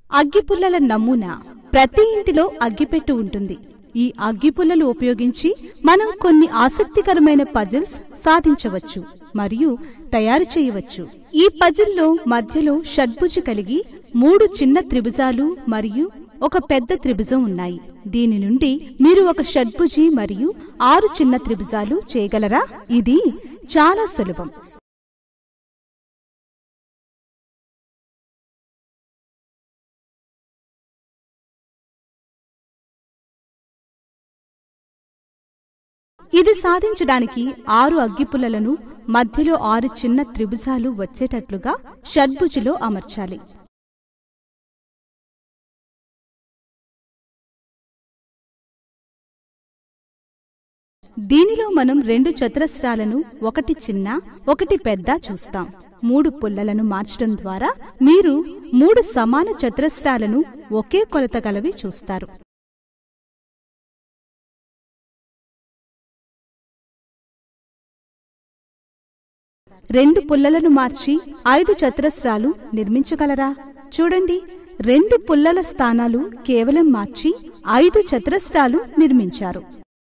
అగ్గిపుల్లల నమూనా ప్రతి ఇంటిలో అగ్గిపెట్టు ఉంటుంది ఈ అగ్గిపుల్లలు ఉపయోగించి మనం కొన్ని ఆసక్తికరమైన పజిల్స్ సాధించవచ్చు మరియు తయారు చేయవచ్చు ఈ పజిల్లో మధ్యలో షడ్భుజి కలిగి మూడు చిన్న త్రిభుజాలు మరియు ఒక పెద్ద త్రిభుజం ఉన్నాయి దీని నుండి మీరు ఒక షడ్భుజి మరియు ఆరు చిన్న త్రిభుజాలు చేయగలరా ఇది చాలా సులభం ఇది సాధించడానికి ఆరు అగ్గిపుల్లలను మధ్యలో ఆరు చిన్న త్రిభుజాలు వచ్చేటట్లుగా షడ్భుజిలో అమర్చాలి దీనిలో మనం రెండు చతురస్రాలను ఒకటి చిన్న ఒకటి పెద్ద చూస్తాం మూడు పుల్లలను మార్చడం ద్వారా మీరు మూడు సమాన చతురస్రాలను ఒకే కొలత గలవి చూస్తారు రెండు పుల్లలను మార్చి ఐదు చతురస్రాలు నిర్మించగలరా చూడండి రెండు పుల్లల స్థానాలు కేవలం మార్చి ఐదు చతురస్రాలు నిర్మించారు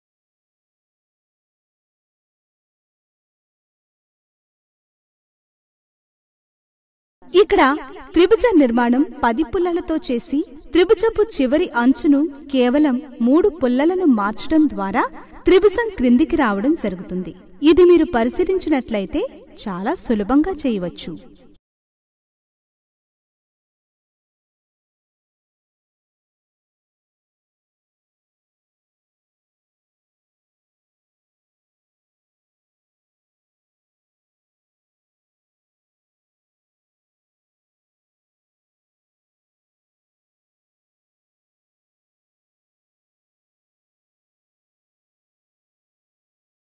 ఇక్కడ త్రిభుజ నిర్మాణం పది పుల్లలతో చేసి త్రిభుజపు చివరి అంచును కేవలం మూడు పుల్లలను మార్చడం ద్వారా త్రిభుజం క్రిందికి రావడం జరుగుతుంది ఇది మీరు పరిశీలించినట్లయితే చాలా సులభంగా చేయవచ్చు